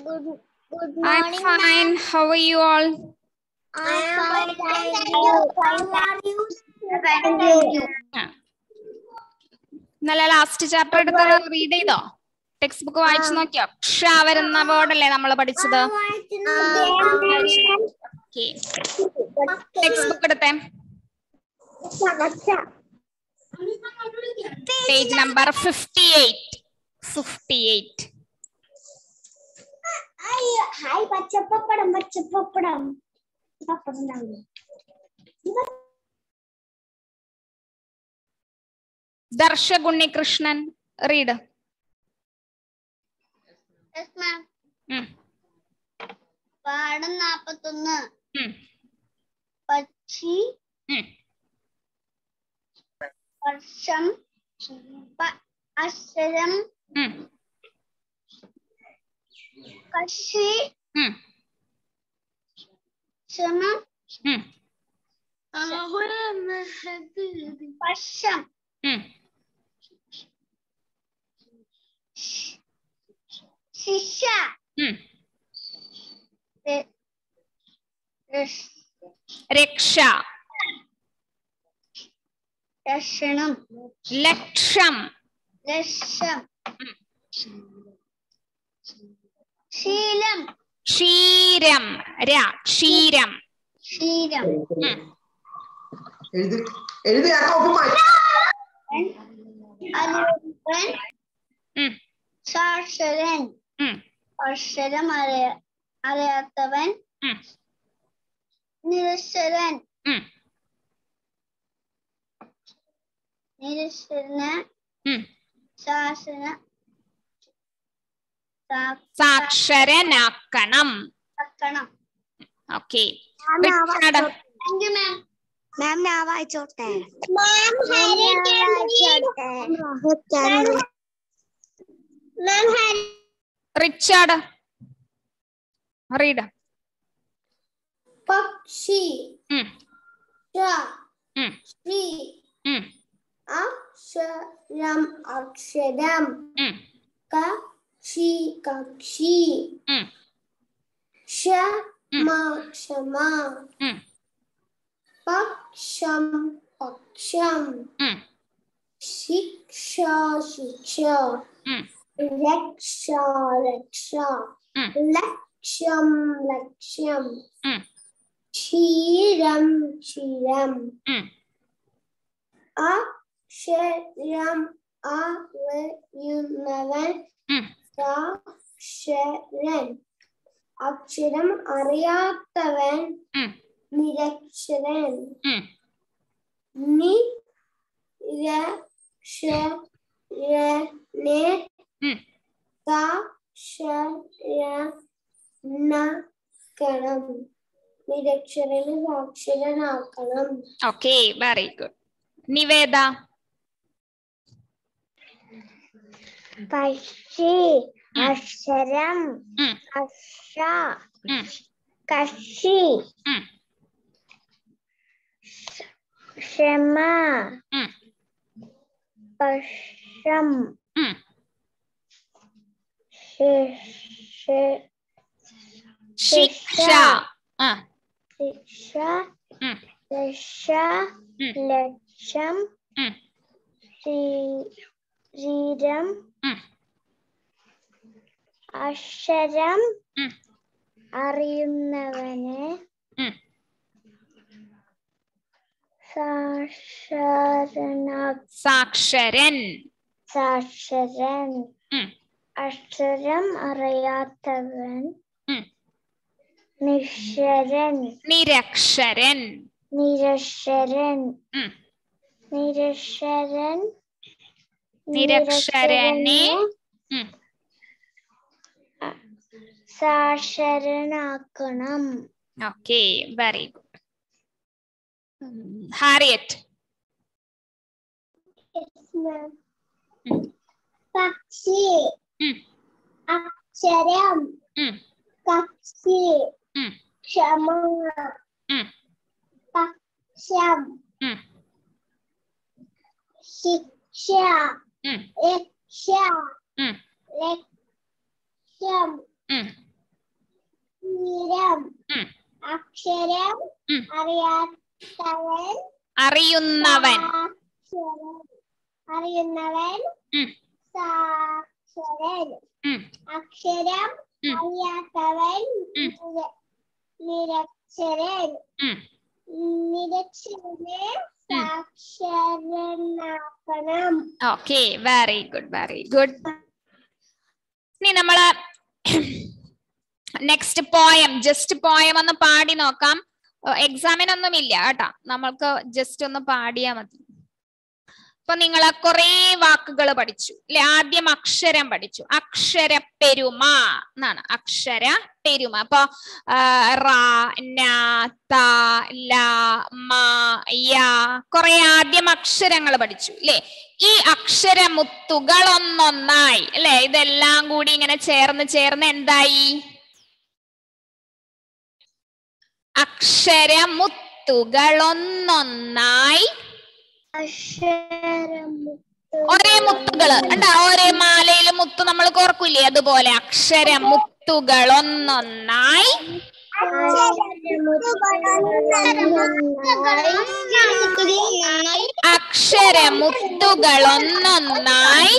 Good, good I'm morning, fine. How are you all? I am fine. Thank you. How are you? Thank you. ഇന്നലെ last chapter എടുത്തത് read ചെയ്തോ text book വായിച്ചു നോക്കിയോ ക്ഷ വരുന്ന ബോർഡല്ലേ നമ്മൾ പഠിച്ചത് ടെക്സ്റ്റ് ബുക്ക് എടുത്തേ page number fifty eight fifty eight hi പച്ചപ്പപ്പടം പച്ചപ്പപ്പടം പപ്പടം ഉണ്ടാവില്ല ദർശ ഉണ്ണികൃഷ്ണൻ റീഡ് പാഠം നാപ്പത്തൊന്ന് പക്ഷി വർഷം പ- അക്ഷരം കക്ഷി ക്ഷമം വർഷം ശിക്ഷ ര- രസ്- രക്ഷ രക്ഷണം ലക്ഷം ലക്ഷം ശീലം ക്ഷീരം ര ക്ഷീരം ക്ഷീരം എഴുതി എഴുതി ആ കോപ്പ് മാറ്റി അലുവൻ ഉം, സാക്ഷരൻ ഉം, അക്ഷരം അറിയ അറിയാത്തവൻ ഉം, നിരക്ഷരൻ ഉം, നിരക്ഷരന് ഉം. ശാസന സാക്ഷരനാക്കണം സാക്കണം okay Richard thank you ma'am ma'am ഞാൻ വായിച്ചോട്ടെ ma'am ma'am Hari Richard read പക്ഷി ഉം, ഷ ഉം, ശ്രീ ഉം, അക്ഷരം അക്ഷരം ഉം, കക്ഷി കക്ഷി ഉം, ക്ഷമ ക്ഷമ ഉം, പക്ഷം പക്ഷം ഉം, ശിക്ഷ ശിക്ഷ ഉം, രക്ഷ രക്ഷ ഉം. ലക്ഷ്യം ലക്ഷ്യം ഉം. ക്ഷീരം ക്ഷീരം ഉം. അക്ഷരം അറിയുന്നവൻ ഉം. സാക്ഷരൻ അക്ഷരം അറിയാത്തവൻ ഉം. നിരക്ഷരൻ ഉം. നിരക്ഷരനെ ഉം. സാക്ഷരനാക്കണം നിരക്ഷരന് സാക്ഷരനാക്കണം ഓക്കെ വെരി ഗുഡ് നിവേദ പക്ഷി അക്ഷരം ഉം, അക്ഷ ഉം, കക്ഷി ഉം, ക്ഷമ ഉം, പക്ഷം ഉം. ശിക്ഷ ശിക്ഷ ആ ശിക്ഷ ഉം, രക്ഷ ഉം. ലക്ഷം ഉം, ശരീരം ഉം, അക്ഷരം ഉം, അറിയുന്നവന് ഉം. സാക്ഷരന സാക്ഷരൻ സാക്ഷരൻ ഉം, അക്ഷരം അറിയാത്തവൻ ഉം. നിക്ഷരൻ നിരക്ഷരൻ നിരക്ഷരൻ ഉം. നിരക്ഷരൻ നിരക്ഷരനെ ഉം. സാക്ഷരനാക്കണം ഓക്കെ വെരി ഗുഡ് ഹാരിയറ്റ് പക്ഷി ഉം, അക്ഷരം ഉം, കക്ഷി ഉം, ക്ഷമ ഉം, പക്ഷം ഉം, ശിക്ഷ ഉം, രക്ഷ ഉം, ലക്ഷ്യം ഉം, അക്ഷരം ഉം. അക്ഷരം ഉം. അറിയാത്തവൻ അറിയുന്നവൻ സാക്ഷരൻ. അറിയുന്നവൻ ഉം. സാക്ഷരൻ ഉം. അക്ഷരം ഉം. അറിയാത്തവൻ ഉം. നിര- നിരക്ഷരൻ ഉം. നിരക്ഷരനെ സാക്ഷരനാക്കണം okay very good very good ഇനി നമ്മള് നെക്സ്റ്റ് പോയം ജസ്റ്റ് പോയം ഒന്ന് പാടി നോക്കാം എക്സാമിനൊന്നും ഇല്ല കേട്ടാ നമ്മൾക്ക് ജസ്റ്റ് ഒന്ന് പാടിയാ മതി ഇപ്പൊ നിങ്ങൾ കുറെ വാക്കുകൾ പഠിച്ചു അല്ലെ ആദ്യം അക്ഷരം പഠിച്ചു അക്ഷര പെരുമ എന്നാണ് അക്ഷര പെരുമ അപ്പൊ ആ, റ ന ത ല മ യ കുറെ ആദ്യം അക്ഷരങ്ങൾ പഠിച്ചു അല്ലെ ഈ അക്ഷരമുത്തുകൾ ഒന്നൊന്നായി അല്ലെ ഇതെല്ലാം കൂടി ഇങ്ങനെ ചേർന്ന് ചേർന്ന് എന്തായി അക്ഷരമുത്തുകൾ ഒന്നൊന്നായി ഒരേ മുത്തുകള് ഉണ്ടാ ഒരേ മാലയില് മുത്ത് നമ്മൾ കോർക്കൂലേ അതുപോലെ അക്ഷരമുത്തുകൾ ഒന്നൊന്നായി അക്ഷരമുത്തുകൾ ഒന്നൊന്നായി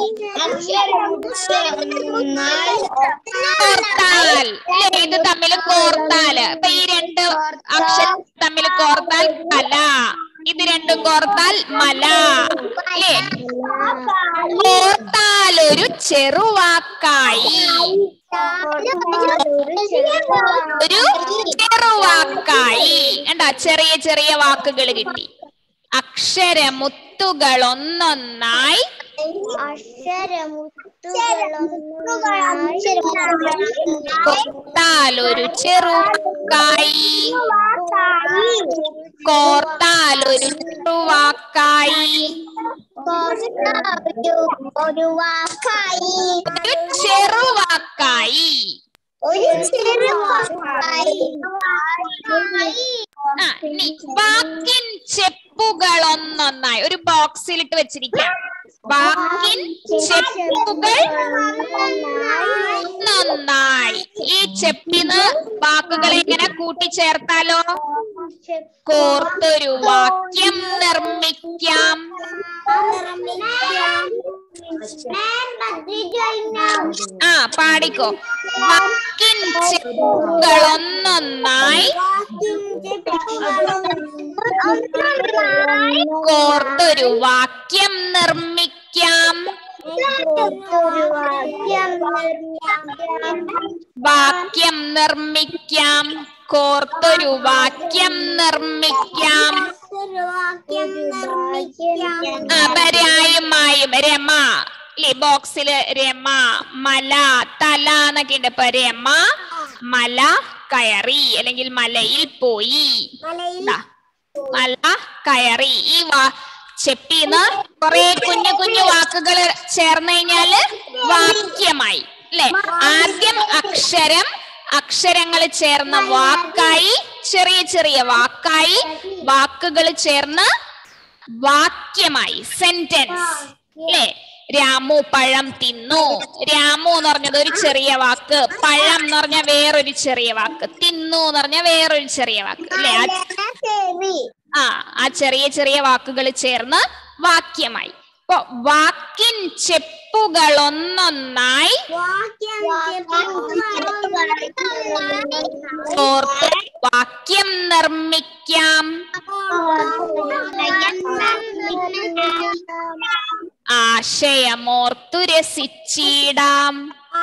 കോർത്താൽ അല്ലേ ഇത് തമ്മിൽ കോർത്താല് ഇപ്പൊ ഈ രണ്ട് അക്ഷരം തമ്മിൽ കോർത്താൽ കല ഇത് രണ്ടും കോർത്താൽ മല അല്ലേ കോർത്താൽ ഒരു ചെറുവാക്കായി ഒരു ചെറുവാക്കായി കണ്ടാ ചെറിയ ചെറിയ വാക്കുകൾ കിട്ടി അക്ഷരമുത്തുകൾ ഒന്നൊന്നായി കോർത്താൽ ഒരു ചെറുവാക്കായി കോർത്താൽ ഒരു ചെറുവാക്കായി ഒരു വാക്കായി ഒരു ചെറുവാക്കായി ഒരു ചെറുവാക്കായി ആ ഇനി വാക്കിൻ ചെപ്പുകൾ ഒന്നൊന്നായി ഒരു ബോക്സിലിട്ട് വെച്ചിരിക്കാം വാക്കിൻ ചെപ്പുകൾ ഒന്നൊന്നായി ഈ ചെപ്പിന്ന് വാക്കുകളെ ഇങ്ങനെ കൂട്ടിച്ചേർത്താലോ കോർത്തൊരു വാക്യം നിർമ്മിക്കാം ആ പാടിക്കോ വാക്കിൻ ചെപ്പുകൾ ഒന്നൊന്നായി കോർത്തൊരു വാക്യം നിർമ്മിക്കാം വാക്യം നിർമ്മിക്കാം കോർത്തൊരു വാക്യം നിർമ്മിക്കാം ആ പരായും മായും രമ ഇല്ലേ ബോക്സില് രമ മല തല എന്നൊക്കെ ഉണ്ട് ഇപ്പൊ രമ മല കയറി അല്ലെങ്കിൽ മലയിൽ പോയി ദാ, മല കയറി ഈ വാ ചെപ്പിന്ന് കുറെ കുഞ്ഞു കുഞ്ഞു വാക്കുകൾ ചേർന്ന് കഴിഞ്ഞാല് വാക്യമായി അല്ലെ ആദ്യം അക്ഷരം അക്ഷരങ്ങൾ ചേർന്ന വാക്കായി ചെറിയ ചെറിയ വാക്കായി വാക്കുകൾ ചേർന്ന് വാക്യമായി സെന്റൻസ് അല്ലേ രാമു പഴം തിന്നു രാമു എന്ന് പറഞ്ഞത് ഒരു ചെറിയ വാക്ക് പഴം എന്ന് പറഞ്ഞ വേറൊരു ചെറിയ വാക്ക് തിന്നു എന്ന് പറഞ്ഞ വേറൊരു ചെറിയ വാക്ക് അല്ലെ ആ ആ ചെറിയ ചെറിയ വാക്കുകൾ ചേർന്ന് വാക്യമായി ഇപ്പൊ വാക്കിൻ ചെപ്പുകൾ ഒന്നൊന്നായി ഓർത്ത് വാക്യം നിർമ്മിക്കാം ആശയമോർത്തു രസിച്ചിടാം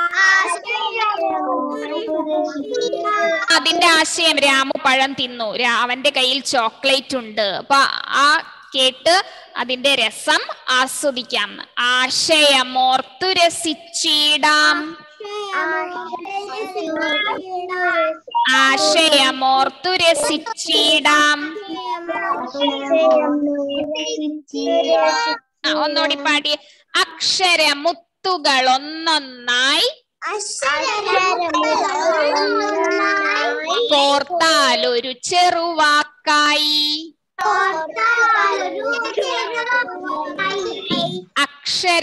അതിന്റെ ആശയം രാമു പഴം തിന്നു രാ- അവന്റെ കയ്യിൽ ചോക്ലേറ്റ് ഉണ്ട് അപ്പൊ ആ കേട്ട് അതിന്റെ രസം ആസ്വദിക്കാം ആശയമോർത്തു രസിച്ചിടാം ആശയമോർത്തു രസിച്ചിടാം ആ, ഒന്നുകൂടി പാടി അക്ഷരമുത്തുകൾ ഒന്നൊന്നായി കോർത്താൽ ഒരു ചെറുവാക്കായി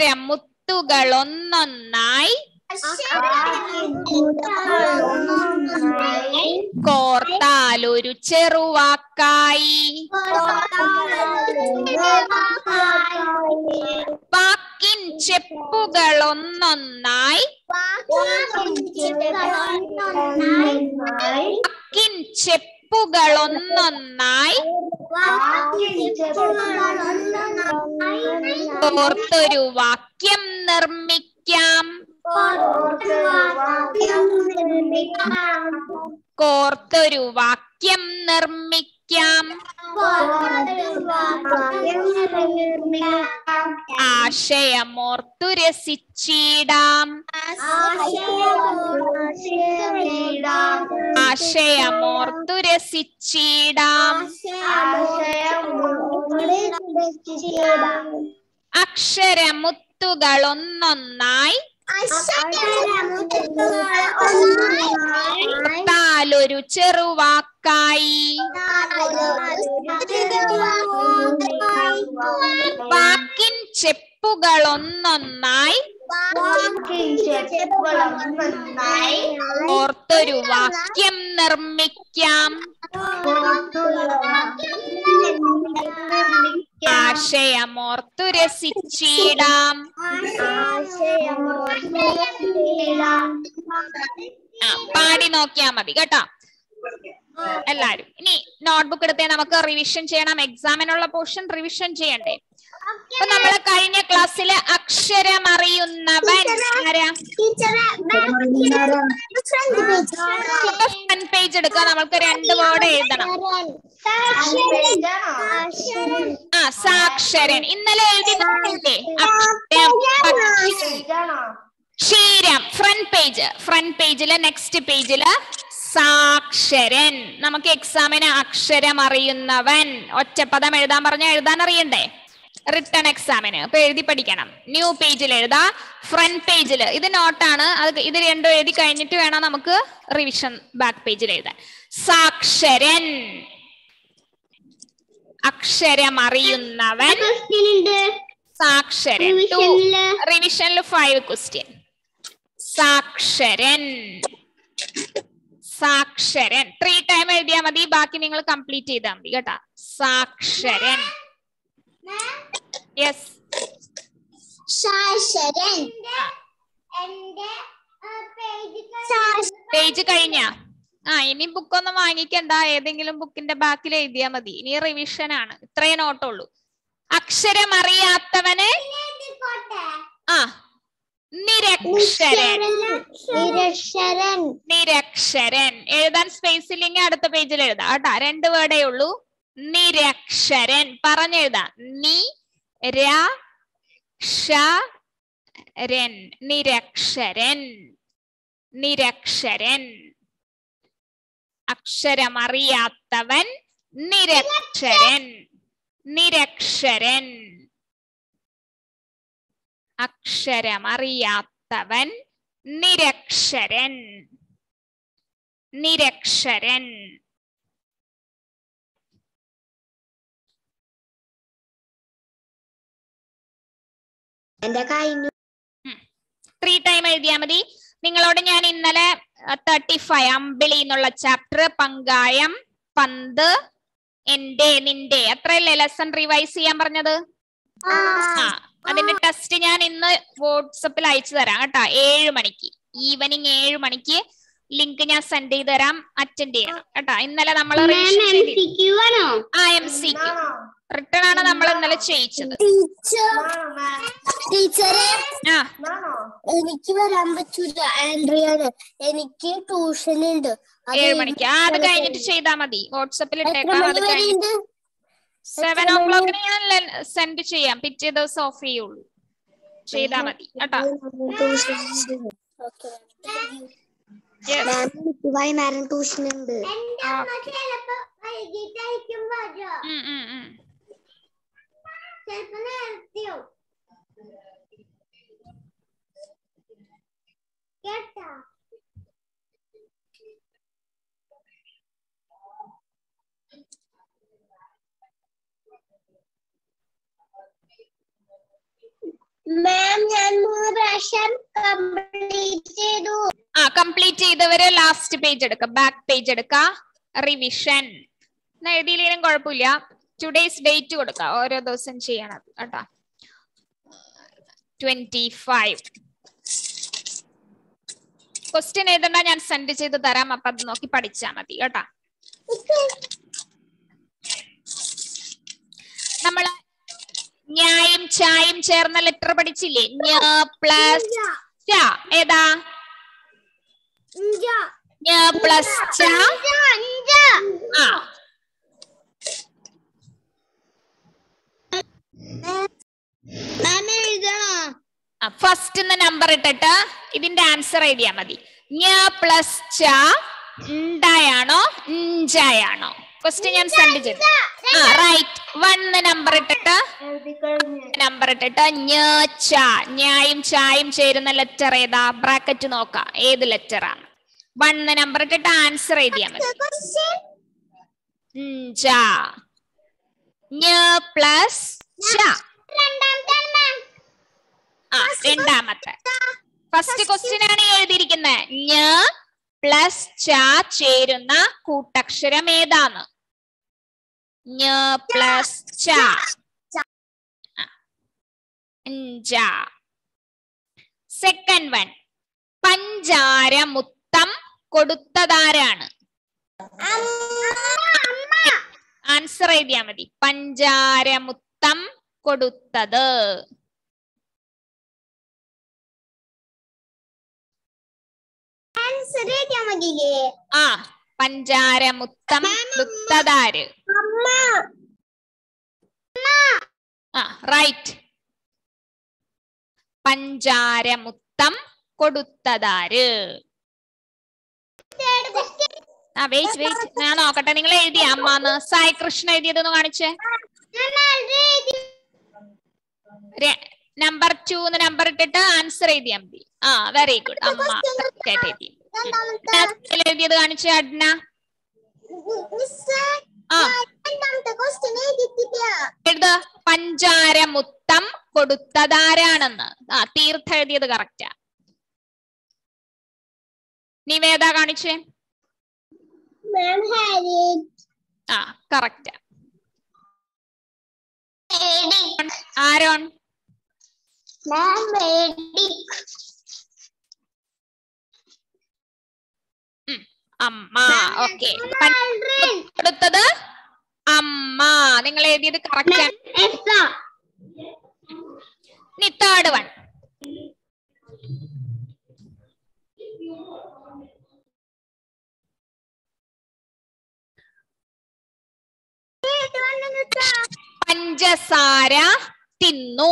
അക്ഷരമുത്തുകൾ ഒന്നൊന്നായി കോർത്താൽ ഒരു ചെറുവാക്കായി വാക്കിൻ ചെപ്പുകൾ ഒന്നൊന്നായി വാക്കിൻ ചെപ്പുകൾ ഒന്നൊന്നായി കോർത്തൊരു വാക്യം നിർമ്മിക്കാം കോർത്തൊരു വാക്യം നിർമ്മിക്കാം ആശയമോർത്തു രസിച്ചിടാം ആശയമോർത്തു രസിച്ചിടാം അക്ഷരമുത്തുകൾ ഒന്നൊന്നായി താലൊരു ചെറുവാക്കായി വാക്കിൻ ചെപ്പുകൾ ഒന്നൊന്നായി ഓർത്തൊരു വാക്യം നിർമ്മിക്കാം ആശയമോർത്തു രസിച്ചിടാം ആ പാടി നോക്കിയാ മതി കേട്ടോ എല്ലാരും ഇനി നോട്ട്ബുക്ക് എടുത്തേ നമുക്ക് റിവിഷൻ ചെയ്യണം എക്സാമിനുള്ള പോർഷൻ റിവിഷൻ ചെയ്യണ്ടേ അപ്പൊ നമ്മള് കഴിഞ്ഞ ക്ലാസ്സില് അക്ഷരം അറിയുന്നവൻ ആരാ ഫ്രണ്ട് പേജ് എടുക്കുക നമ്മൾക്ക് രണ്ട് വേർഡ് എഴുതണം ആ സാക്ഷരൻ ഇന്നലെ എഴുതിയില്ലേ അക്ഷരം പക്ഷി, ക്ഷീരം ഫ്രണ്ട് പേജ് ഫ്രണ്ട് പേജില് നെക്സ്റ്റ് പേജില് സാക്ഷരൻ നമുക്ക് എക്സാമിന് അക്ഷരം അറിയുന്നവൻ ഒറ്റപ്പദം എഴുതാൻ പറഞ്ഞാൽ എഴുതാൻ അറിയണ്ടേ റിട്ടേൺ എക്സാമിന് അപ്പൊ എഴുതി പഠിക്കണം ന്യൂ പേജിൽ എഴുതാ ഫ്രണ്ട് പേജിൽ ഇത് നോട്ടാണ് അത് ഇത് രണ്ടും എഴുതി കഴിഞ്ഞിട്ട് വേണം നമുക്ക് റിവിഷൻ ബാക്ക് പേജിൽ എഴുതാൻ സാക്ഷരൻ അക്ഷരം അറിയുന്നവൻ സാക്ഷരൻ ടു റിവിഷനിൽ ഫൈവ് ക്വസ്റ്റ്യൻ സാക്ഷരൻ സാക്ഷരൻ ത്രീ ടൈം എഴുതിയാൽ മതി ബാക്കി നിങ്ങൾ കംപ്ലീറ്റ് ചെയ്താൽ മതി കേട്ടാ സാക്ഷരൻ യെസ് ശാശരൻ പേജ് കഴിഞ്ഞ ആ ഇനി ബുക്കൊന്നും വാങ്ങിക്കണ്ട ഏതെങ്കിലും ബുക്കിന്റെ ബാക്കിൽ എഴുതിയാ മതി ഇനി റിവിഷൻ ആണ് ഇത്രയേ നോട്ടുള്ളൂ അക്ഷരം അറിയാത്തവന് ആ നിരക്ഷരൻ നിരക്ഷരൻ നിരക്ഷരൻ എഴുതാൻ സ്പേസ് ഇല്ലെങ്കിൽ അടുത്ത പേജിൽ എഴുതാം കേട്ടാ രണ്ട് വേർഡേ ഉള്ളൂ നിരക്ഷരൻ പറഞ്ഞെഴുതാം നി ര ക്ഷ രൻ നിരക്ഷരൻ നിരക്ഷരൻ അക്ഷരമറിയാത്തവൻ നിരക്ഷരൻ നിരക്ഷരൻ അക്ഷരമറിയാത്തവൻ നിരക്ഷരൻ നിരക്ഷരൻ എന്റെ കഴിഞ്ഞു ത്രീ ടൈം എഴുതിയാ മതി നിങ്ങളോട് ഞാൻ ഇന്നലെ തേർട്ടി ഫൈവ് അമ്പിളി എന്നുള്ള ചാപ്റ്റർ പങ്കായം പന്ത് എന്റെ നിന്റെ അത്രയല്ലേ ലെസൺ റിവൈസ് ചെയ്യാൻ പറഞ്ഞത് ആ അതിന്റെ ടെസ്റ്റ് ഞാൻ ഇന്ന് വാട്സപ്പിൽ അയച്ചു തരാം കേട്ടാ ഏഴ് മണിക്ക് ഈവനിങ് ഏഴ് മണിക്ക് ലിങ്ക് ഞാൻ സെൻഡ് ചെയ്ത് തരാം അറ്റൻഡ് ചെയ്യണം കേട്ടാ ഇന്നലെ നമ്മൾ ആണോ ആ എം സി റിട്ടേൺ ആണ് നമ്മൾ ഇന്നലെ ചെയ്യിച്ചത് ടീച്ചറെ ആ എനിക്ക് വരാൻ പറ്റൂല ആൻഡ്രിയാണ് എനിക്ക് ട്യൂഷൻ ഉണ്ട് അത് ഏഴ് മണിക്ക് ആ അത് കഴിഞ്ഞിട്ട് ചെയ്താ മതി വാട്സപ്പിൽ എത്ര ഇട്ടേക്കാം മണി അത് വരെ കഴിഞ്ഞിട്ട് ഉണ്ട് സെവൻ ഓ ക്ലോക്കിന് ഞാൻ സെൻഡ് ചെയ്യാം പിറ്റേ ദിവസം ഓഫ് ചെയ്യുള്ളൂ ചെയ്താ മതി കേട്ടാ Yes. വൈകുന്നേരം ട്യൂഷൻ ഉണ്ട് ഉം, ഉം, ഉം. മാം ഞാൻ മൂന്ന് പ്രാവശ്യം കംപ്ലീറ്റ് ചെയ്തു ആ കംപ്ലീറ്റ് ചെയ്തവര് ലാസ്റ്റ് പേജ് എടുക്ക ബാക്ക് പേജ് എടുക്ക റിവിഷൻ എഴുതിയില്ലെങ്കിലും കുഴപ്പമില്ല ടുഡേസ് ഡേറ്റ് കൊടുക്ക ഓരോ ദിവസം ചെയ്യണം കേട്ടാ ട്വന്റി ഫൈവ് ക്വസ്റ്റ്യൻ എഴുതണ്ട ഞാൻ സെൻഡ് ചെയ്ത് തരാം അപ്പൊ അത് നോക്കി പഠിച്ചാ മതി കേട്ടാ നമ്മള് ഞായും ചായും ചേർന്ന ലെറ്റർ പഠിച്ചില്ലേ ഞ പ്ലസ് ച ഏതാ ഞ പ്ലസ് ച ആ മാം എഴുതണോ ഫസ്റ്റ് നമ്പർ ഇട്ടിട്ട് ഇതിന്റെ ആൻസർ എഴുതിയാ മതി ഞ പ്ലസ് ച ഉണ്ടായാണോ ഇഞ്ചായാണോ ക്വസ്റ്റ്യൻ ഞാൻ സെൻഡ് ചെയ്തു ആ റൈറ്റ് വൺ നമ്പർ ഇട്ടിട്ട് നമ്പർ ഇട്ടിട്ട് ഞ ച ഞായും ചായും ചേരുന്ന ലെറ്റർ ഏതാ ബ്രാക്കറ്റ് നോക്കാം ഏത് ലെറ്റർ ആണ് വൺ നമ്പർ ഇട്ടിട്ട് ആൻസർ എഴുതിയാ മതി ഇഞ്ച ഞ പ്ലസ് ച രണ്ടാമത്തെ മാം ആ രണ്ടാമത്തെ ഫസ്റ്റ് ക്വസ്റ്റ്യൻ ആണ് ഈ എഴുതിയിരിക്കുന്നത് ഞ പ്ലസ് ച ചേരുന്ന കൂട്ടക്ഷരം ഏതാന്ന് ഞ പ്ലസ് ച സെക്കൻഡ് വൺ പഞ്ചാര മുത്തം കൊടുത്തതാരാണ് ആൻസർ എഴുതിയാ മതി പഞ്ചാര മുത്തം കൊടുത്തത് ആൻസർ എഴുതിയാ മതിയില്ലേ ആ പഞ്ചാര മുത്തം കൊടുത്തതാര് അമ്മ ആ റൈറ്റ് പഞ്ചാര മുത്തം കൊടുത്തതാര് തേർഡ് ക്വസ്റ്റ്യൻ ആ വെയിറ്റ് വെയിറ്റ് ഞാൻ നോക്കട്ടെ നിങ്ങൾ എഴുതിയ അമ്മാന്ന് സായി കൃഷ്ണ എഴുതിയതൊന്ന് കാണിച്ചേ ഞാൻ ആൾറെഡി എഴുതി നമ്പർ ടു എന്ന് നമ്പർ ഇട്ടിട്ട് ആൻസർ എഴുതിയാ മതി ആ വെരി ഗുഡ് അമ്മ correct ആയിട്ട് എഴുതി രണ്ടാമത്തെ ഞാൻ എഴുതിയത് കാണിച്ചേ അഡ്ന മിസ്സേ ആ രണ്ടാമത്തെ ക്വസ്റ്റ്യൻ എഴുതിയിട്ടില്ല എഴുത പഞ്ചാര മുത്തം കൊടുത്തതാരാണെന്ന് ആ തീർത്ഥ എഴുതിയത് കറക്റ്റാ നിവേദ കാണിച്ചേ മാം ഹാരിയറ്റ് ആ കറക്റ്റാ എഡിക് ആരോൺ മാം എഡിക് അമ്മ ഓക്കെ ആൾറെഡി കൊടുത്തത് അമ്മ നിങ്ങൾ എഴുതിയത് കറക്റ്റ് ആണ് എസ്സ ഇനി തേർഡ് വൺ പഞ്ചസാര തിന്നു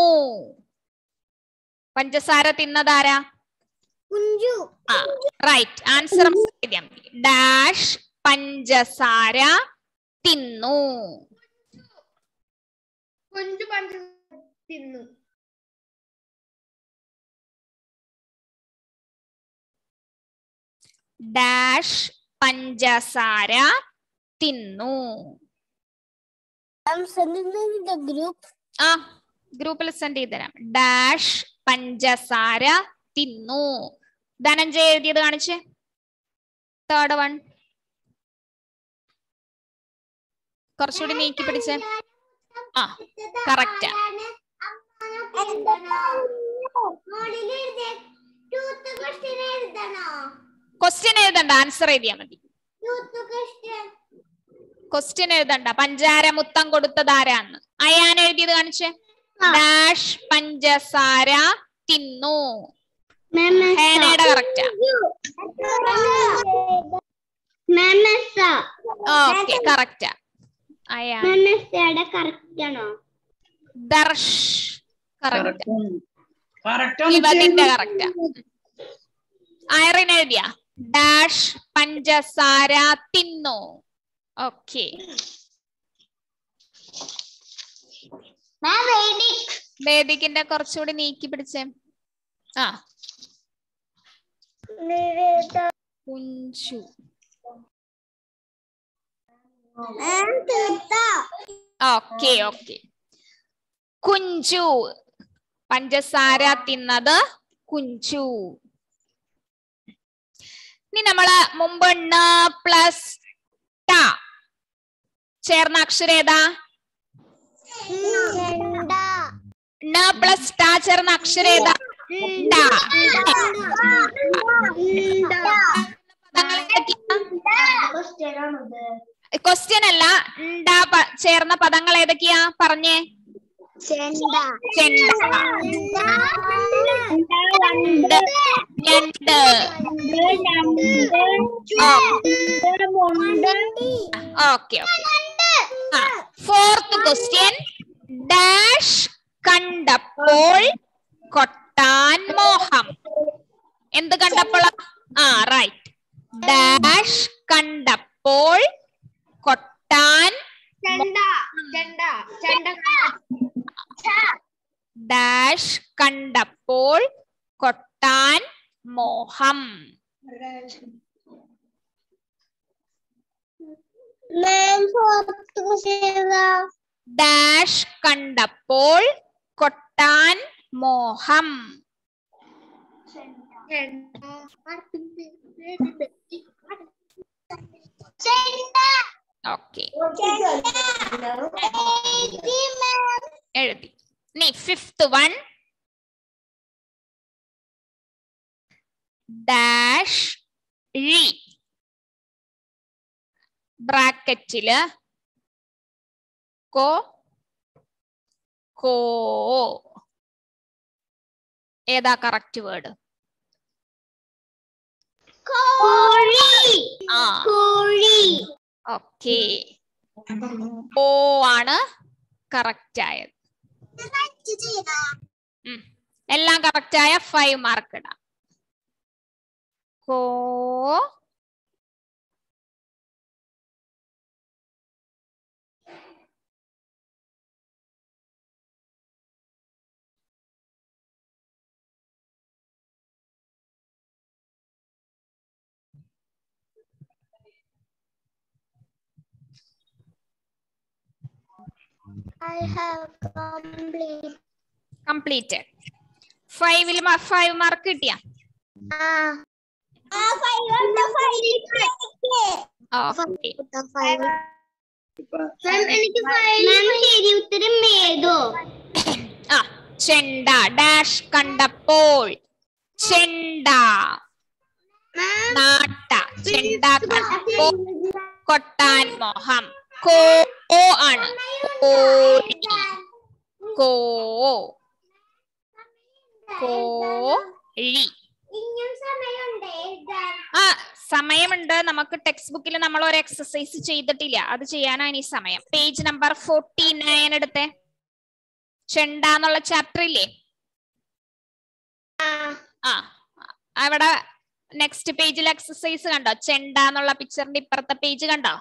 പഞ്ചസാര തിന്നതാരാ കുഞ്ചു ആ റൈറ്റ് ആൻസർ ഡാഷ് പഞ്ചസാര തിന്നു കുഞ്ചു പഞ്ച തിന്നു ഡാഷ് പഞ്ചസാര തിന്നു ഗ്രൂപ്പ് ആ ഗ്രൂപ്പിൽ സെൻഡ് ചെയ്ത് തരാം ഡാഷ് പഞ്ചസാര തിന്നു ധനഞ്ജയ എഴുതിയത് കാണിച്ചേ തേർഡ് വൺ കുറച്ചുകൂടി നീക്കി പിടിച്ചേ ആ കറക്റ്റാ ക്വസ്റ്റ്യൻ എഴുതണ്ട ആൻസർ എഴുതിയാ മതി ക്വസ്റ്റ്യൻ എഴുതണ്ട പഞ്ചാര മുത്തം കൊടുത്തതാരാന്ന് അയാൻ എഴുതിയത് കാണിച്ചേ ഡാഷ് പഞ്ചസാര തിന്നു ഹേനയുടെ കറക്റ്റാ ഓക്കെ കറക്റ്റാ അയാൻ കറക്റ്റ് ആണോ ദർശ് കറക്റ്റ് കറക്റ്റ് ഇവതിന്റെ കറക്റ്റാ ഐറിൻ എഴുതിയ ഡാഷ് പഞ്ചസാര തിന്നു ഓക്കെ മാം എഡിക് വേദിക്കിന്റെ കുറച്ചുകൂടി നീക്കി പിടിച്ചേ ആ കുഞ്ചു മാം തീർത്ത ഓക്കെ ഓക്കെ കുഞ്ചു പഞ്ചസാര തിന്നത് കുഞ്ചു ഇനി നമ്മള് മുമ്പ് ണ പ്ലസ് ട ചേർന്ന അക്ഷരം ഏതാ ണ പ്ലസ് ട ചേർന്ന അക്ഷരം ഏതാ ട. പദങ്ങൾ ഏതൊക്കെയാ ക്വസ്റ്റ്യൻ അല്ല ണ്ട പ- ചേർന്ന പദങ്ങൾ ഏതൊക്കെയാ പറഞ്ഞേ ചെണ്ട ഞണ്ട് ഞണ്ട് okay okay fourth question dash കണ്ടപ്പോൾ കൊട്ടാൻ മോഹം എന്ത് കണ്ടപ്പോൾ ആ റൈറ്റ് ഡാഷ് കണ്ടപ്പോൾ കൊട്ടാൻ ഡാഷ് കണ്ടപ്പോൾ കൊട്ടാൻ മോഹം ഡാഷ് കണ്ടപ്പോൾ കൊട്ടാൻ മോഹം ഓക്കെ എഴുതി ഇനി ഫിഫ്ത് വൺ ഡാഷ് ഴി ബ്രാക്കറ്റില് കോ കോ ഏതാ കറക്റ്റ് വേർഡ് ആ ഓക്കെ ഓ ആണ് കറക്റ്റ് ആയത് ഉം. എല്ലാം കറക്റ്റ് ആയ ഫൈവ് മാർക്ക് ഇടാം കോ I have complete. കംപ്ലീറ്റഡ് ഫൈവിൽ ഫൈവ് മാർക്ക് കിട്ടിയ Ah. ഓക്കെ ശരി ഉത്തരം ഏതോ ആ ചെണ്ട ഡാഷ് കണ്ടപ്പോൾ ചെണ്ട നാട്ട ചെണ്ട കണ്ടപ്പോൾ കൊട്ടാൻ മോഹം കോ ഓ ആണ് കോഴി കോ കോഴി ഇനിയും സമയമുണ്ട് എഴുതാൻ ആ സമയമുണ്ട് നമുക്ക് ടെക്സ്റ്റ് ബുക്കിൽ നമ്മൾ ഒരു എക്സസൈസ് ചെയ്തിട്ടില്ല അത് ചെയ്യാനാണ് ഈ സമയം പേജ് നമ്പർ ഫോർട്ടി നയൻ എടുത്തേ ചെണ്ട എന്നുള്ള ചാപ്റ്റർ ഇല്ലേ ആ അവിടെ നെക്സ്റ്റ് പേജിൽ എക്സസൈസ് കണ്ടോ ചെണ്ട എന്നുള്ള പിക്ചറിന്റെ ഇപ്പുറത്തെ പേജ് കണ്ടോ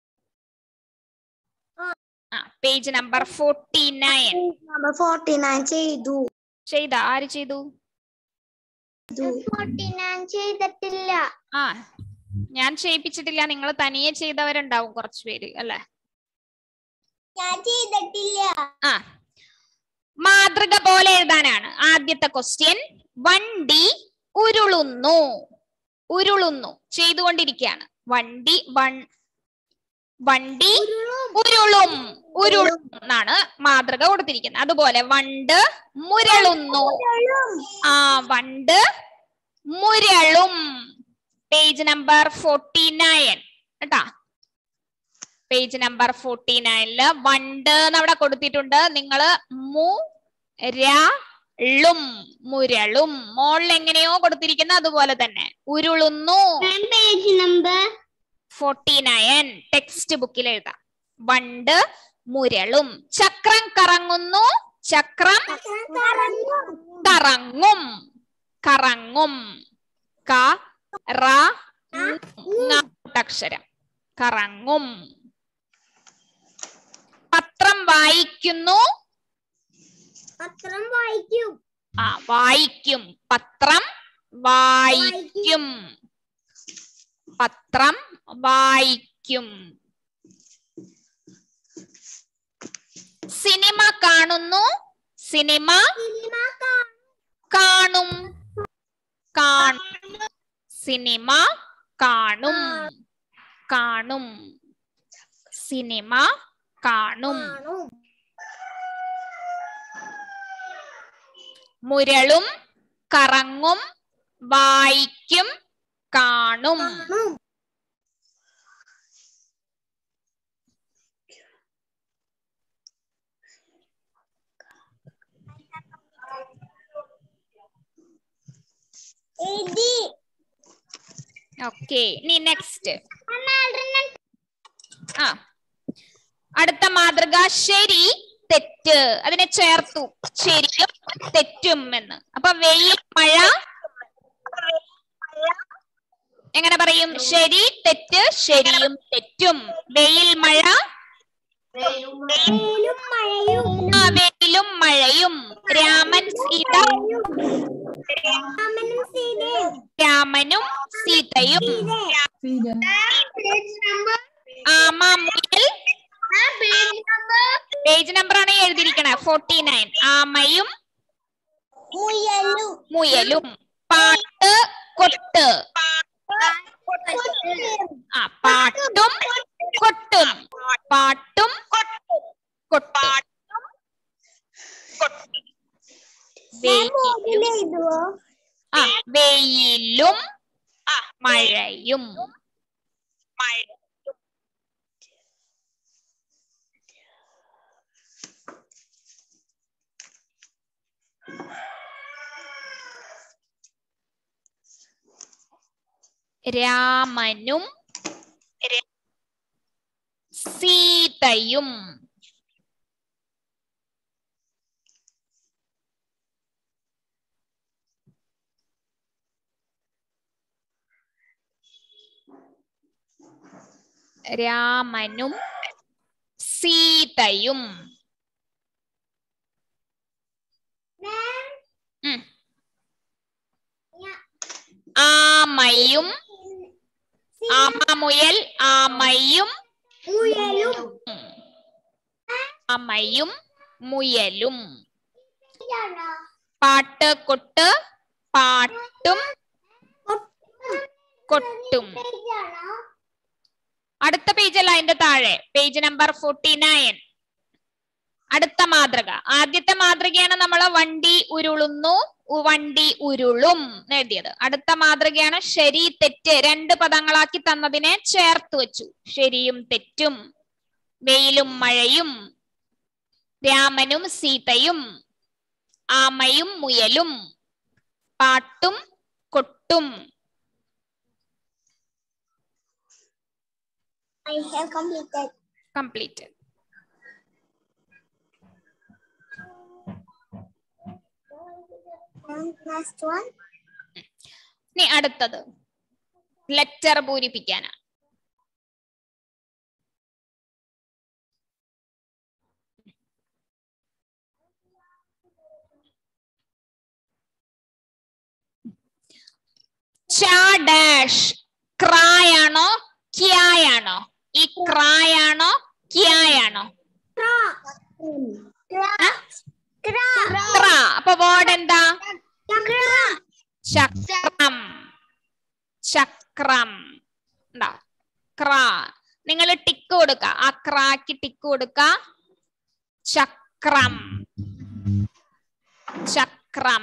ആ page number forty nine number forty nine ചെയ്തു ചെയ്ത ആര് ചെയ്തു ഫോർട്ടി നയൻ ചെയ്തിട്ടില്ല ആ ഞാൻ ചെയ്യിപ്പിച്ചിട്ടില്ല നിങ്ങൾ തനിയെ ചെയ്തവരുണ്ടാവും കുറച്ചു പേര് അല്ലെ ഞാൻ ചെയ്തിട്ടില്ല ആ മാതൃക പോലെ എഴുതാനാണ് ആദ്യത്തെ ക്വസ്റ്റ്യൻ വണ്ടി ഉരുളുന്നു ഉരുളുന്നു ചെയ്തുകൊണ്ടിരിക്കുകയാണ് വണ്ടി വൺ വണ്ടി ഉരുളും ഉരുളും എന്നാണ് മാതൃക കൊടുത്തിരിക്കുന്നത് അതുപോലെ വണ്ട് മുരളുന്നു ആ വണ്ട് മുരളും പേജ് നമ്പർ ഫോർട്ടി നയൻ കേട്ടാ പേജ് നമ്പർ ഫോർട്ടി നയനില് വണ്ട് എന്ന് അവിടെ കൊടുത്തിട്ടുണ്ട് നിങ്ങള് മു രും മുരളും മോളിൽ എങ്ങനെയോ കൊടുത്തിരിക്കുന്ന അതുപോലെ തന്നെ ഉരുളുന്നു page number forty nine text ബുക്കിൽ എഴുതാം വണ്ട് മുരളും ചക്രം കറങ്ങുന്നു ചക്രം കറങ്ങും കറങ്ങും ക റ ങ അക്ഷരം കറങ്ങും പത്രം വായിക്കുന്നു പത്രം വായിക്കും ആ വായിക്കും പത്രം വായിക്കും പത്രം വായിക്കും സിനിമ കാണുന്നു സിനിമ കാണും കാണും സിനിമ കാണും കാണും സിനിമ കാണും മുരളും കറങ്ങും വായിക്കും കാണും ഓക്കെ ഇനി നെക്സ്റ്റ് ആ അടുത്ത മാതൃക ശരി തെറ്റ് അതിനെ ചേർത്തു ശരിയും തെറ്റും എന്ന് അപ്പൊ വെയിൽ മഴ എങ്ങനെ പറയും ശരി തെറ്റ് ശരിയും തെറ്റും വെയിൽ മഴ ആ വെയിലും മഴയും രാമൻ സീത രാമനും സീതയും ആമ മുയൽ പേജ് നമ്പർ ആണ് എഴുതിയിരിക്കണേ ഫോർട്ടി നയൻ ആമയും മുയലും പാട്ട് കൊട്ട് ആ പാട്ടും കൊട്ടും പാട്ടും കൊട്ടും വെയിലും ആ വെയിലും മഴയും രാമനും സീതയും രാമനും സീതയും ഉം. ആമയും ആമമുയൽ ആമയും ഉം. ആമയും മുയലും പാട്ട് കൊട്ട് പാട്ടും കൊട്ടും അടുത്ത പേജല്ല അതിന്റെ താഴെ പേജ് നമ്പർ ഫോർട്ടി നയൻ അടുത്ത മാതൃക ആദ്യത്തെ മാതൃകയാണ് നമ്മൾ വണ്ടി ഉരുളുന്നു ഉ- വണ്ടി ഉരുളും എന്ന് എഴുതിയത് അടുത്ത മാതൃകയാണ് ശരി തെറ്റ് രണ്ട് പദങ്ങളാക്കി തന്നതിനെ ചേർത്ത് വെച്ചു ശരിയും തെറ്റും വെയിലും മഴയും രാമനും സീതയും ആമയും മുയലും പാട്ടും കൊട്ടും I have completed. Complete And next one. ഇനി അടുത്തത് ലെറ്റർ പൂരിപ്പിക്കാനാ ച ഡാഷ് ക്രായാണോ ക്യായാണോ ഈ ക്രായാണോ ക്യായാണോ ആ? ക്ര അപ്പൊ വേർഡ് എന്താ ചക്രം ചക്രം എന്താ ക്ര നിങ്ങൾ ടിക്ക് കൊടുക്ക ആ ക്രാക്ക് ടിക്ക് കൊടുക്ക ചക്രം ചക്രം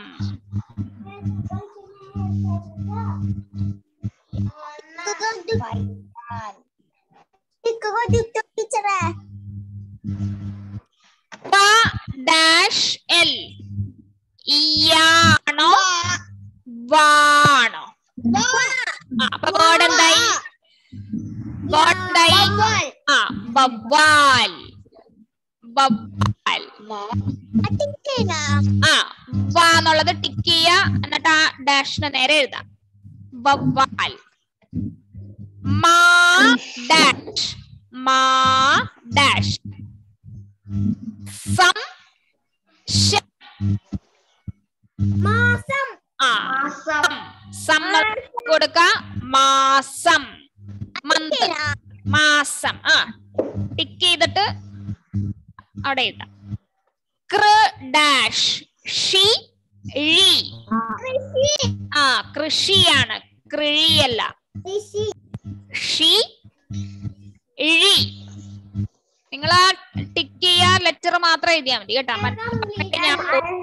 ടീച്ചറെ പ ഡാഷ് എൽ ഇയാണോ വാണോ ആ, അപ്പൊ വേർഡ് എന്തായി വേർഡ് എന്തായി ആ വവ്വാൽ വവ്വാൽ ആ വാ എന്നുള്ളത് ടിക്ക് ചെയ്യ എന്നിട്ട് ആ ഡാഷിന് നേരെ എഴുതാം വവ്വാൽ മാ ഡാഷ് മാ ഡാഷ് സം ശ മാസം ആ സം സം കൊടുക്ക മാസം മന്ത് മാസം ആ ടിക്ക് ചെയ്തിട്ട് അവിടെ എഴുതാം കൃ ഡാഷ് ഷി ഴി ആ കൃഷിയാണ് കൃഴിയല്ല ഷി ഇഴി നിങ്ങൾ ആ ടിക്ക് ചെയ്യാ ലെറ്റർ മാത്രം എഴുതിയാൽ മതി കേട്ടോ മറ്റേ ഞാൻ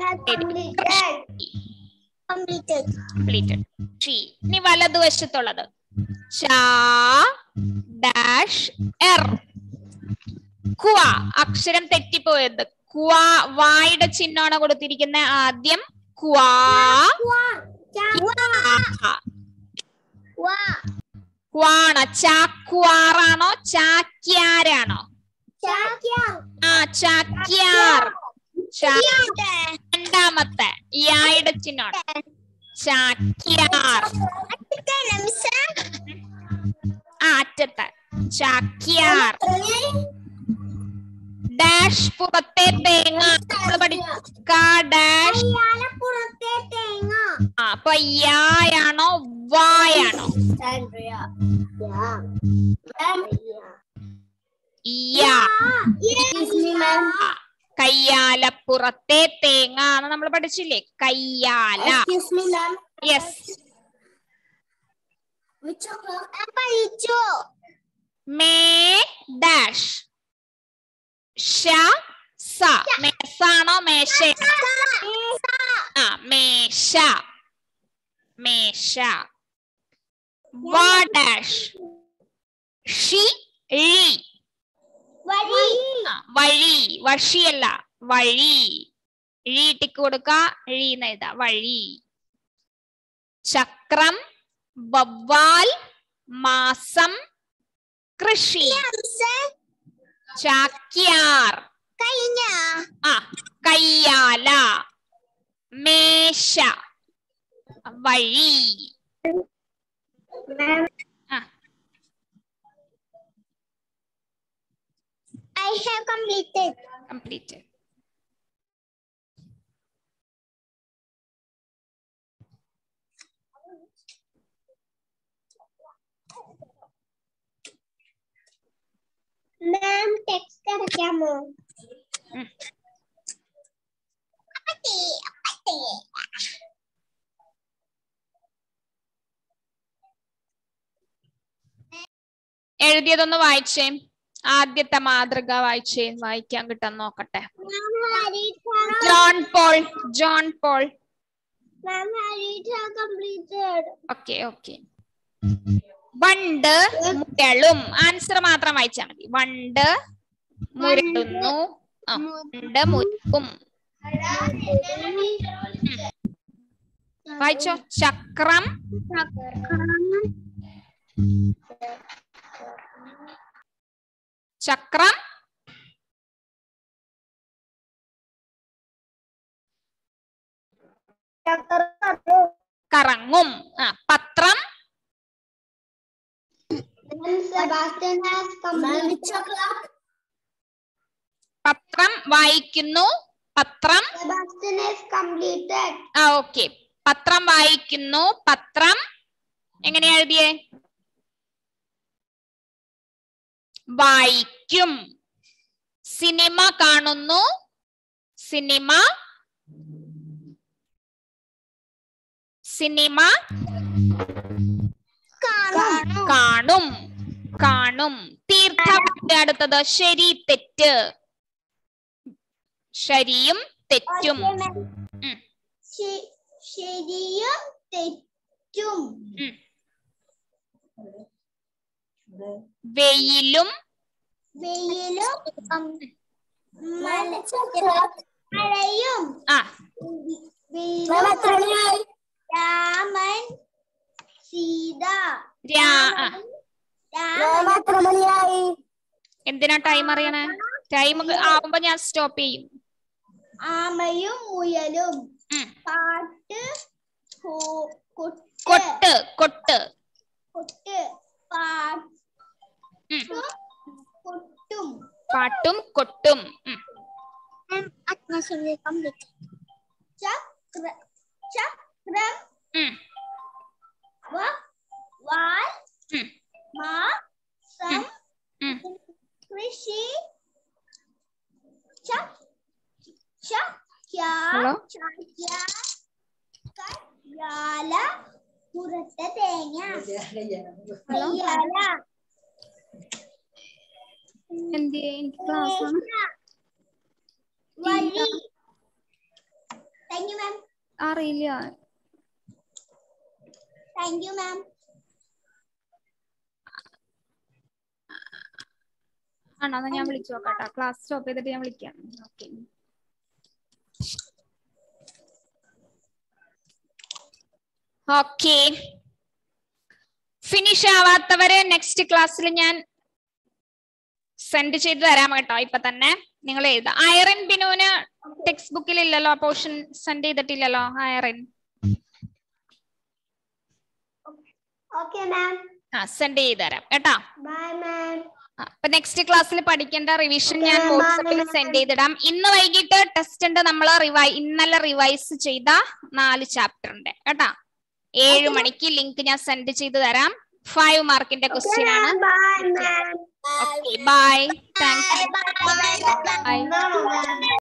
Completed. കംപ്ലീറ്റഡ് ഷി ഇനി വലതുവശത്തുള്ളത് ചാ ഡാഷ് എർ കുവ അക്ഷരം തെറ്റിപ്പോയത് കുവ വായുടെ ചിഹ്നമാണ് കൊടുത്തിരിക്കുന്നത് ആദ്യം ക്വാ ക്വാണ ചാക്വാറാണോ ചാക്യാരാണോ ആ ചാക്യാർ ചാ- രണ്ടാമത്തെ യായുടെ ചിഹ്നമാണ് ചാക്യാർ ആ അറ്റത്തെ ചാക്യാർ ഡാഷ് പുറത്തെ തേങ്ങ നമ്മൾ പഠിക്ക ഡാഷ് പുറത്തെ തേങ്ങ ആ അപ്പൊ യായാണോ വായാണോ യാ കയ്യാലപ്പുറത്തെ തേങ്ങ എന്ന് നമ്മൾ പഠിച്ചില്ലേ കയ്യാല Excuse me, ma'am. Yes Which o'clock? പഠിച്ചു മേ ഡാഷ് ഷ സ മേസാണോ മേശ ആ മേശ മേശ വ ഡാഷ് ഷി ഴി വഴി ആ, വഴി വഷിയല്ല വഴി ഴി ടിക്ക് കൊടുക്ക ഴി എന്ന് എഴുതാ വഴി ചക്രം വവ്വാൽ മാസം കൃഷി ചാക്യാർ കഴിഞ്ഞ ആ കയ്യാല മേശ വഴി ആ I have completed. Complete Ma'am, text അടയ്ക്കാമോ ഉം. അപ്പത്തി, അപ്പത്തി. എഴുതിയതൊന്ന് വായിച്ചേ ആദ്യത്തെ മാതൃക വായിച്ചേ വായിക്കാൻ കിട്ടാൻ നോക്കട്ടെ Ma'am, Harita, John Paul John Paul Ma'am, Harita completed. Okay okay വണ്ട് മുരളും ആൻസർ മാത്രം വായിച്ചാൽ മതി വണ്ട് മുരളുന്നു ആ, വണ്ട് മുരളും വായിച്ചോ ചക്രം ചക്രം കറങ്ങും ആ പത്രം Sebastian has completed. പത്രം വായിക്കുന്നു പത്രം Sebastian has completed. ആ ഓക്കെ പത്രം വായിക്കുന്നു പത്രം എങ്ങനെയാ എഴുതിയേ വായിക്കും സിനിമ കാണുന്നു സിനിമ സിനിമ കാണും കാണും തീർത്ഥ അടുത്തത് ശരി തെറ്റ് ശരിയും തെറ്റും ഉം. ശ- ശരിയും തെറ്റും ഉം. വെയിലും വെയിലും മല- മഴയും ആ വെയിലും രാമൻ സീത രാ ആ. രാമൻ എന്തിനാ ടൈം അറിയണേ ടൈം ആവുമ്പോ ഞാൻ സ്റ്റോപ്പ് ചെയ്യും ആമയും മുയലും ഉം. പാട്ട് കൊ- കൊട്ട് കൊട്ട് കൊട്ട് കൊട്ട് പാട്ടും ഉം. കൊട്ടും പാട്ടും കൊട്ടും ഉം. ചക്ര ചക്രം ഉം. വ- വാൽ ഉം. മാസം ഉം. കൃഷി ച- ചക്യാർ കയ്യാല എന്ത് എനിക്ക് ക്ലാസ് ആണ് വഴി താങ്ക് യു മാം അറിയില്ല താങ്ക് യു മാം ആണോ എന്നാ ഞാൻ വിളിച്ചു നോക്കാട്ടോ ക്ലാസ് സ്റ്റോപ്പ് ചെയ്തിട്ട് ഞാൻ വിളിക്കാം ഓക്കെ ഓക്കെ ഫിനിഷ് ആവാത്തവര് നെക്സ്റ്റ് ക്ലാസ്സിൽ ഞാൻ സെൻഡ് ചെയ്ത് തരാം കേട്ടോ ഇപ്പൊ തന്നെ നിങ്ങൾ എഴുതാം അയറിൻ ബിനുവിന് ടെക്സ്റ്റ് ബുക്കിൽ ഇല്ലല്ലോ പോർഷൻ സെൻഡ് ചെയ്തിട്ടില്ലല്ലോ അയറിൻ ഓക്കെ മാം ആ സെൻഡ് ചെയ്ത് തരാം കേട്ടോ ബൈ മാം ആ, അപ്പൊ നെക്സ്റ്റ് ക്ലാസ്സിൽ പഠിക്കേണ്ട റിവിഷൻ Okay, ഞാൻ bye, വാട്സാപ്പിൽ ma'am. സെൻഡ് ചെയ്തിടാം ഇന്ന് വൈകിട്ട് ടെസ്റ്റ് ഉണ്ട് നമ്മൾ റിവൈ ഇന്നലെ റിവൈസ് ചെയ്ത നാല് ചാപ്റ്റർ ഉണ്ട് കേട്ടാ ഏഴ് മണിക്ക് ലിങ്ക് ഞാൻ സെൻഡ് ചെയ്ത് തരാം ഫൈവ് മാർക്കിന്റെ ക്വസ്റ്റ്യൻ ആണ് bye ma'am okay bye thank you bye by